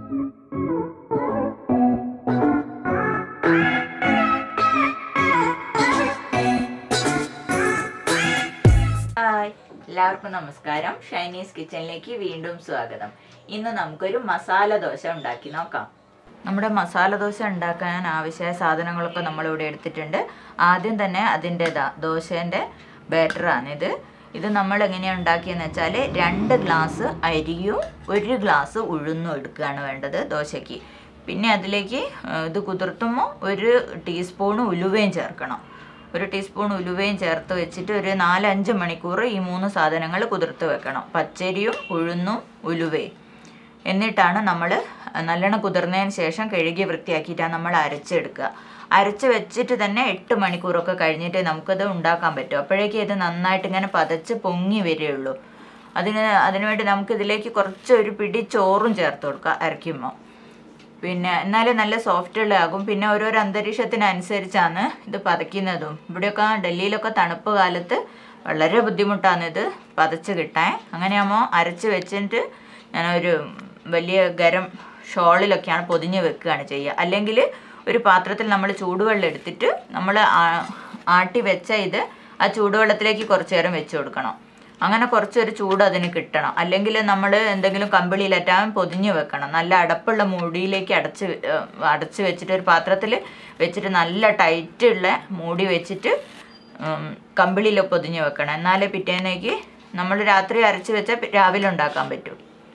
hi എല്ലാവർക്കും നമസ്കാരം ഷൈനീസ് കിച്ചണിലേക്ക് വീണ്ടും സ്വാഗതം ഇന്ന് നമുക്കൊരു മസാല ദോശ ഉണ്ടാക്കി നോക്കാം നമ്മുടെ മസാല ദോശ ഉണ്ടാക്കാൻ ആവശ്യമായ സാധനങ്ങളൊക്കെ നമ്മളിവിടെ എടുത്തിട്ടുണ്ട് ആദ്യം തന്നെ അതിൻ്റെ ദോശേൻ്റെ ബാറ്ററാണിത് ഇത് നമ്മൾ എങ്ങനെയാണ് ഉണ്ടാക്കിയെന്ന് വെച്ചാൽ രണ്ട് ഗ്ലാസ് അരിയും ഒരു ഗ്ലാസ് ഉഴുന്നും എടുക്കുകയാണ് വേണ്ടത് ദോശയ്ക്ക് പിന്നെ അതിലേക്ക് ആ, ഇത് കുതിർത്തുമ്പോൾ ഒരു ടീസ്പൂൺ ഉലുവയും ചേർക്കണം ഒരു ടീസ്പൂൺ ഉലുവയും ചേർത്ത് വെച്ചിട്ട് ഒരു നാലഞ്ച് മണിക്കൂർ ഈ മൂന്ന് സാധനങ്ങൾ കുതിർത്ത് വെക്കണം പച്ചരിയും ഉഴുന്നും ഉലുവയും എന്നിട്ടാണ് നമ്മൾ നല്ലോണം കുതിർന്നതിന് ശേഷം കഴുകി വൃത്തിയാക്കിയിട്ടാണ് നമ്മൾ അരച്ചെടുക്കുക അരച്ച് വെച്ചിട്ട് തന്നെ എട്ട് മണിക്കൂറൊക്കെ കഴിഞ്ഞിട്ട് നമുക്കത് ഉണ്ടാക്കാൻ പറ്റും അപ്പോഴേക്കും ഇത് നന്നായിട്ട് ഇങ്ങനെ പതച്ച് പൊങ്ങി വരികയുള്ളൂ അതിന് അതിനുവേണ്ടി നമുക്ക് ഇതിലേക്ക് കുറച്ച് ഒരു പിടി ചോറും ചേർത്ത് കൊടുക്കുക അരയ്ക്കുമ്പോൾ പിന്നെ എന്നാലും നല്ല സോഫ്റ്റ് ഉള്ളതാകും പിന്നെ ഓരോരോ അന്തരീക്ഷത്തിനനുസരിച്ചാണ് ഇത് പതയ്ക്കുന്നതും ഇവിടെയൊക്കെ ഡൽഹിയിലൊക്കെ തണുപ്പ് കാലത്ത് വളരെ ബുദ്ധിമുട്ടാണ് ഇത് പതച്ച് കിട്ടാൻ അങ്ങനെയാകുമ്പോൾ അരച്ച് വെച്ചിട്ട് ഞാനൊരു വലിയ ഗരം ഷോളിലൊക്കെയാണ് പൊതിഞ്ഞ് വെക്കുകയാണ് ചെയ്യുക അല്ലെങ്കിൽ ഒരു പാത്രത്തിൽ നമ്മൾ ചൂടുവെള്ളം എടുത്തിട്ട് നമ്മൾ ആട്ടി വെച്ച ഇത് ആ ചൂടുവെള്ളത്തിലേക്ക് കുറച്ച് നേരം വെച്ച് കൊടുക്കണം അങ്ങനെ കുറച്ചൊരു ചൂട് അതിന് കിട്ടണം അല്ലെങ്കിൽ നമ്മൾ എന്തെങ്കിലും കമ്പിളിയിലറ്റാൻ പൊതിഞ്ഞ് വെക്കണം നല്ല അടപ്പുള്ള മൂടിയിലേക്ക് അടച്ച് വെ- ഏഹ് അടച്ച് വെച്ചിട്ട് ഒരു പാത്രത്തിൽ വെച്ചിട്ട് നല്ല ടൈറ്റുള്ള മൂടി വെച്ചിട്ട് ഉം, കമ്പിളിയിൽ പൊതിഞ്ഞ് വെക്കണം എന്നാലേ പിറ്റേന്നേക്ക് നമ്മൾ രാത്രി അരച്ച് വെച്ചാൽ പി- രാവിലെ ഉണ്ടാക്കാൻ പറ്റും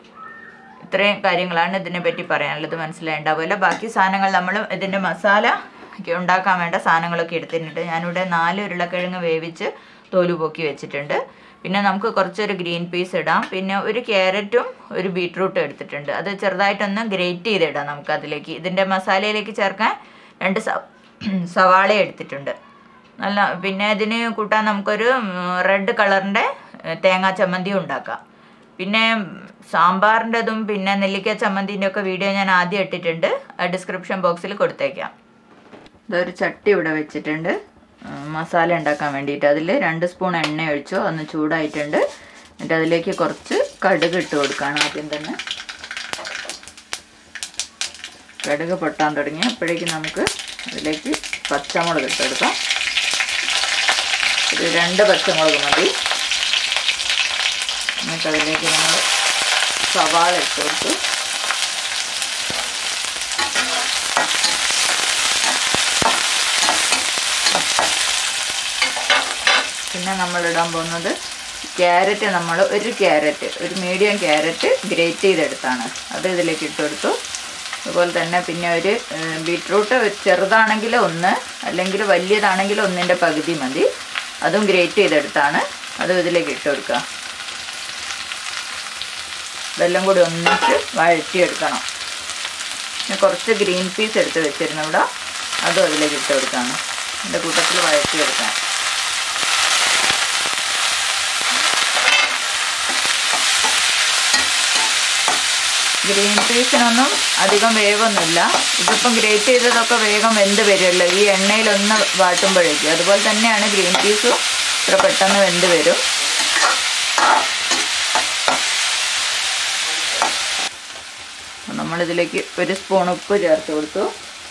ഇത്രയും കാര്യങ്ങളാണ് ഇതിനെ പറ്റി പറയാനുള്ളത് മനസ്സിലായിണ്ടാവില്ല ബാക്കി സാധനങ്ങൾ നമ്മൾ ഇതിൻ്റെ മസാല ഒക്കെ ഉണ്ടാക്കാൻ വേണ്ട സാധനങ്ങളൊക്കെ എടുത്തിട്ടുണ്ട് ഞാനിവിടെ നാല് ഉരുളക്കിഴങ്ങ് വേവിച്ച് തോല് പൊക്കി വെച്ചിട്ടുണ്ട് പിന്നെ നമുക്ക് കുറച്ചൊരു ഗ്രീൻ പീസ് ഇടാം പിന്നെ ഒരു ക്യാരറ്റും ഒരു ബീട്രൂട്ടും എടുത്തിട്ടുണ്ട് അത് ചെറുതായിട്ടൊന്ന് ഗ്രേറ്റ് ചെയ്തിടാം നമുക്ക് അതിലേക്ക് ഇതിൻ്റെ മസാലയിലേക്ക് ചേർക്കാൻ രണ്ട് സ സവാള എടുത്തിട്ടുണ്ട് നല്ല പിന്നെ ഇതിന് കൂട്ടാൻ നമുക്കൊരു റെഡ് കളറിൻ്റെ തേങ്ങാ ചമ്മന്തി ഉണ്ടാക്കാം പിന്നെ സാമ്പാറിൻ്റെതും പിന്നെ നെല്ലിക്ക ചമ്മന്തിൻ്റെ ഒക്കെ വീഡിയോ ഞാൻ ആദ്യം ഇട്ടിട്ടുണ്ട് ഡിസ്ക്രിപ്ഷൻ ബോക്സിൽ കൊടുത്തേക്കാം ഇതൊരു ചട്ടി ഇവിടെ വെച്ചിട്ടുണ്ട് ഉം, മസാല ഉണ്ടാക്കാൻ വേണ്ടിയിട്ട് അതിൽ രണ്ട് സ്പൂൺ എണ്ണ ഒഴിച്ചു ഒന്ന് ചൂടായിട്ടുണ്ട് എന്നിട്ട് അതിലേക്ക് കുറച്ച് കടുക് ഇട്ട് കൊടുക്കുകയാണ് ആദ്യം തന്നെ കടുക് പൊട്ടാൻ തുടങ്ങി അപ്പോഴേക്കും നമുക്ക് അതിലേക്ക് പച്ചമുളക് ഇട്ട് കൊടുക്കാം ഒരു രണ്ട് പച്ചമുളക് മതി എന്നിട്ട് അതിലേക്ക് നമ്മൾ സവാള ഇട്ട് കൊടുത്തു പിന്നെ നമ്മൾ ഇടാൻ പോകുന്നത് ക്യാരറ്റ് നമ്മൾ ഒരു ക്യാരറ്റ് ഒരു മീഡിയം ക്യാരറ്റ് ഗ്രേറ്റ് ചെയ്തെടുത്താണ് അത് ഇതിലേക്ക് ഇട്ട് കൊടുത്തു അതുപോലെ തന്നെ പിന്നെ ഒരു ഏഹ്, ബീട്രൂട്ട് ചെറുതാണെങ്കിൽ ഒന്ന് അല്ലെങ്കിൽ വലിയതാണെങ്കിൽ ഒന്നിൻ്റെ പകുതി മതി അതും ഗ്രേറ്റ് ചെയ്തെടുത്താണ് അതും ഇതിലേക്ക് ഇട്ട് കൊടുക്കുക ഇതെല്ലാം കൂടി ഒന്നിച്ച് വഴറ്റിയെടുക്കണം പിന്നെ കുറച്ച് ഗ്രീൻ പീസ് എടുത്ത് വെച്ചിരുന്നു ഇവിടെ അതും അതിലേക്ക് ഇട്ട് കൊടുക്കുകയാണ് എൻ്റെ കൂട്ടത്തിൽ വഴറ്റിയെടുക്കാൻ ഗ്രീൻ പീസിനൊന്നും അധികം വേവൊന്നുമില്ല ഇതിപ്പം ഗ്രേറ്റ് ചെയ്തതൊക്കെ വേഗം വെന്ത് വരുമല്ലോ ഈ എണ്ണയിലൊന്ന് വാട്ടുമ്പോഴേക്കും അതുപോലെ തന്നെയാണ് ഗ്രീൻ പീസും ഇത്ര പെട്ടെന്ന് വെന്ത് വരും അപ്പം നമ്മളിതിലേക്ക് ഒരു സ്പൂൺ ഉപ്പ് ചേർത്ത് കൊടുത്തു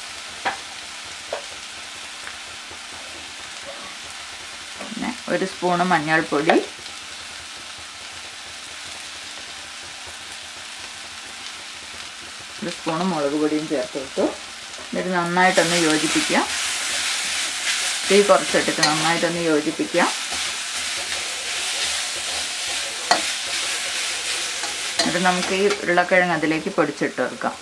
പിന്നെ ഒരു സ്പൂണ് മഞ്ഞൾപ്പൊടി ഒരു സ്പൂണ് മുളക് പൊടിയും ചേർത്ത് കൊടുത്തു എന്നിട്ട് നന്നായിട്ടൊന്ന് യോജിപ്പിക്കാം തീ കുറച്ചിട്ടിട്ട് നന്നായിട്ടൊന്ന് യോജിപ്പിക്കാം എന്നിട്ട് നമുക്ക് ഈ ഉരുളക്കിഴങ്ങ് അതിലേക്ക് പൊടിച്ചിട്ട് കൊടുക്കാം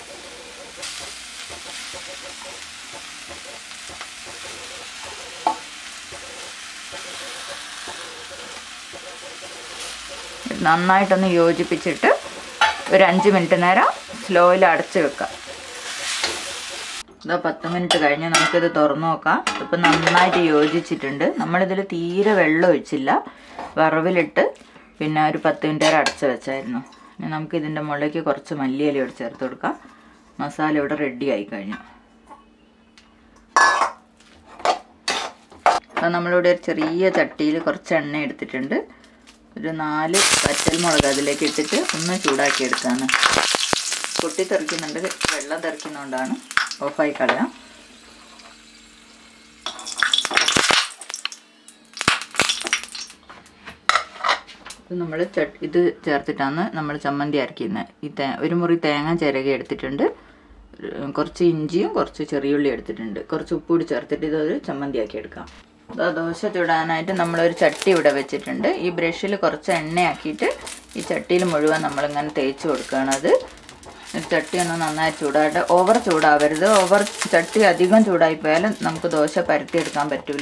ഇത് നന്നായിട്ടൊന്ന് യോജിപ്പിച്ചിട്ട് ഒരു അഞ്ച് മിനിറ്റ് നേരം സ്ലോയിൽ അടച്ച് വെക്കാം ഇതാ പത്ത് മിനിറ്റ് കഴിഞ്ഞ് നമുക്കിത് തുറന്നു നോക്കാം ഇപ്പം നന്നായിട്ട് യോജിച്ചിട്ടുണ്ട് നമ്മളിതിൽ തീരെ വെള്ളം ഒഴിച്ചില്ല വറവിലിട്ട് പിന്നെ ഒരു പത്ത് മിനിറ്റ് നേരം അടച്ച് വെച്ചായിരുന്നു ഇനി നമുക്ക് ഇതിൻ്റെ മുകളിലേക്ക് കുറച്ച് മല്ലിയില ഇവിടെ ചേർത്ത് കൊടുക്കാം മസാല ഇവിടെ റെഡി ആയി കഴിഞ്ഞു അപ്പം നമ്മളിവിടെ ഒരു ചെറിയ ചട്ടിയിൽ കുറച്ച് എണ്ണ എടുത്തിട്ടുണ്ട് ഒരു നാല് പച്ചൽമുളക് അതിലേക്ക് ഇട്ടിട്ട് ഒന്ന് ചൂടാക്കി എടുക്കാണ് പൊട്ടി തെറിക്കുന്നുണ്ട് വെള്ളം തെറിക്കുന്നതുകൊണ്ടാണ് ഓഫായി കളയാം ഇത് നമ്മൾ ഇത് ചേർത്തിട്ടാണ് നമ്മൾ ചമ്മന്തി അരയ്ക്കുന്നത് ഈ തേ ഒരു മുറി തേങ്ങ ചിരകി എടുത്തിട്ടുണ്ട് ഒരു- കുറച്ച് ഇഞ്ചിയും കുറച്ച് ചെറിയുള്ളി എടുത്തിട്ടുണ്ട് കുറച്ച് ഉപ്പ് കൂടി ചേർത്തിട്ട് ഇതൊരു ചമ്മന്തി ആക്കി എടുക്കാം ഇതാ ദോശ ചുടാനായിട്ട് നമ്മളൊരു ചട്ടി ഇവിടെ വെച്ചിട്ടുണ്ട് ഈ ബ്രഷിൽ കുറച്ച് എണ്ണയാക്കിയിട്ട് ഈ ചട്ടിയിൽ മുഴുവൻ നമ്മളിങ്ങനെ തേച്ച് കൊടുക്കുകയാണ് അത് ഈ ചട്ടി ഒന്ന് നന്നായി ചൂടായിട്ട് ഓവർ ചൂടാവരുത് ഓവർ ചട്ടി അധികം ചൂടായി പോയാൽ നമുക്ക് ദോശ പരത്തിയെടുക്കാൻ പറ്റില്ല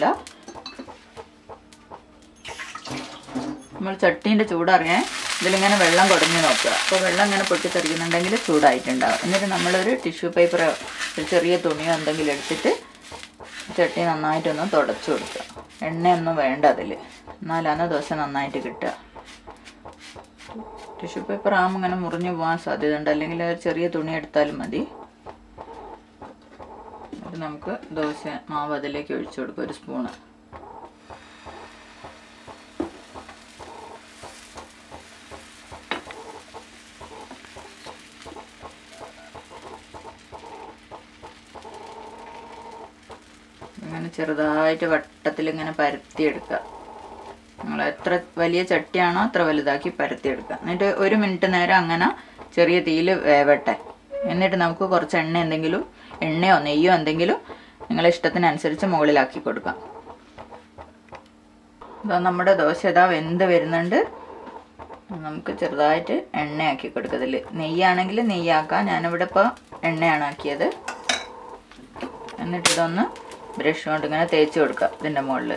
നമ്മൾ ചട്ടീൻ്റെ ചൂടറിയാൻ ഇതിലിങ്ങനെ വെള്ളം കൊടുങ്ങി നോക്കുക അപ്പോൾ വെള്ളം ഇങ്ങനെ പൊട്ടിത്തെറിക്കുന്നുണ്ടെങ്കിൽ ചൂടായിട്ടുണ്ടാവും എന്നിട്ട് നമ്മളൊരു ടിഷ്യൂ പേപ്പറോ ഒരു ചെറിയ തുണിയോ എന്തെങ്കിലും എടുത്തിട്ട് ചട്ടി നന്നായിട്ടൊന്ന് തുടച്ചു കൊടുക്കുക എണ്ണയൊന്നും വേണ്ട അതിൽ എന്നാലാണ് ദോശ നന്നായിട്ട് കിട്ടുക ടിഷ്യൂ പേപ്പർ ആകുമ്പോൾ ഇങ്ങനെ മുറിഞ്ഞു പോകാൻ സാധ്യതയുണ്ട് അല്ലെങ്കിൽ ഒരു ചെറിയ തുണി എടുത്താലും മതി എന്നിട്ട് നമുക്ക് ദോശ മാവ് അതിലേക്ക് ഒഴിച്ചു കൊടുക്കുക ഒരു സ്പൂണ് ഇങ്ങനെ ചെറുതായിട്ട് വട്ടത്തിൽ ഇങ്ങനെ പരത്തിയെടുക്കുക നിങ്ങൾ എത്ര വലിയ ചട്ടിയാണോ അത്ര വലുതാക്കി പരത്തിയെടുക്കുക എന്നിട്ട് ഒരു മിനിറ്റ് നേരം അങ്ങനെ ചെറിയ തീയിൽ വേവട്ടെ എന്നിട്ട് നമുക്ക് കുറച്ച് എണ്ണ എന്തെങ്കിലും എണ്ണയോ നെയ്യോ എന്തെങ്കിലും നിങ്ങളെ ഇഷ്ടത്തിനനുസരിച്ച് മുകളിലാക്കി കൊടുക്കാം ഇതാ നമ്മുടെ ദോശ ഇതാ വെന്ത് വരുന്നുണ്ട് നമുക്ക് ചെറുതായിട്ട് എണ്ണയാക്കി കൊടുക്കുക ഇതിൽ നെയ്യാണെങ്കിൽ നെയ്യാക്കാം ഞാനിവിടെ ഇപ്പോൾ എണ്ണയാണ് ആക്കിയത് എന്നിട്ട് ഇതൊന്ന് ബ്രഷ് കൊണ്ട് ഇങ്ങനെ തേച്ച് കൊടുക്കുക ഇതിൻ്റെ മുകളിൽ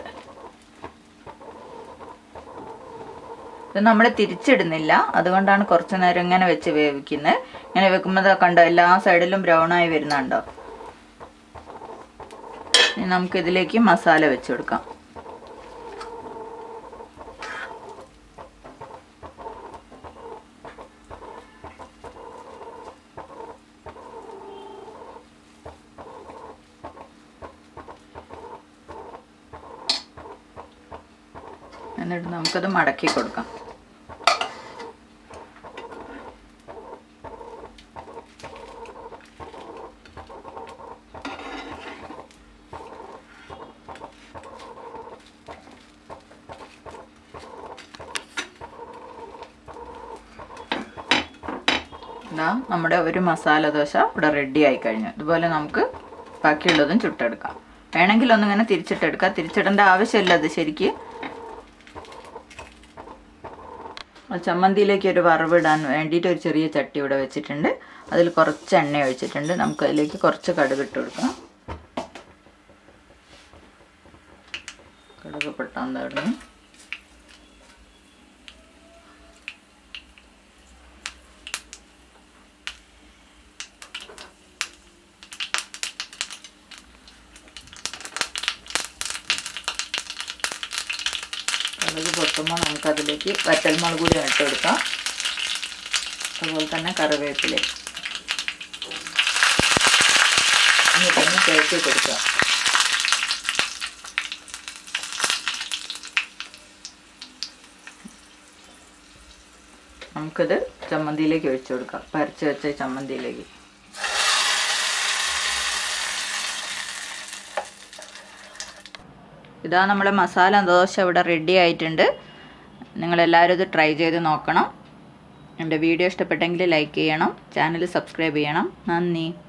ഇത് നമ്മൾ തിരിച്ചിടുന്നില്ല അതുകൊണ്ടാണ് കുറച്ച് നേരം ഇങ്ങനെ വെച്ച് വേവിക്കുന്നത് ഇങ്ങനെ വെക്കുമ്പോൾ കണ്ടോ എല്ലാ സൈഡിലും ബ്രൗൺ ആയി വരുന്നുണ്ടോ ഇനി നമുക്ക് ഇതിലേക്ക് മസാല വെച്ച് കൊടുക്കാം എന്നിട്ട് നമുക്കത് മടക്കി കൊടുക്കാം ഇതാ നമ്മുടെ ഒരു മസാല ദോശ ഇവിടെ റെഡി ആയി കഴിഞ്ഞു ഇതുപോലെ നമുക്ക് ബാക്കിയുള്ളതും ചുട്ടെടുക്കാം വേണമെങ്കിൽ ഒന്നിങ്ങനെ തിരിച്ചിട്ടെടുക്കാം തിരിച്ചിടേണ്ട ആവശ്യമില്ല അത് ശരിക്ക് ആ ചമ്മന്തിയിലേക്ക് ഒരു വറവിടാൻ വേണ്ടിയിട്ട് ഒരു ചെറിയ ചട്ടി ഇവിടെ വെച്ചിട്ടുണ്ട് അതിൽ കുറച്ച് എണ്ണ ഒഴിച്ചിട്ടുണ്ട് നമുക്ക് അതിലേക്ക് കുറച്ച് കടുക് ഇട്ട് കൊടുക്കാം കടുക് പൊട്ടാൻ തുടങ്ങി കടുക് പൊട്ടുമ്പോൾ നമുക്കതിലേക്ക് വറ്റൽമുളക് കൂടി ഇട്ട് കൊടുക്കാം അതുപോലെ തന്നെ കറിവേപ്പില എന്നിട്ടൊന്ന് തേച്ച് കൊടുക്കാം നമുക്കിത് ചമ്മന്തിയിലേക്ക് ഒഴിച്ചു കൊടുക്കാം പരച്ച് വെച്ച ചമ്മന്തിയിലേക്ക് ഇതാ നമ്മുടെ മസാല ദോശ ഇവിടെ റെഡി ആയിട്ടുണ്ട് നിങ്ങളെല്ലാവരും ഇത് ട്രൈ ചെയ്ത് നോക്കണം എൻ്റെ വീഡിയോ ഇഷ്ടപ്പെട്ടെങ്കിൽ ലൈക്ക് ചെയ്യണം ചാനൽ സബ്സ്ക്രൈബ് ചെയ്യണം നന്ദി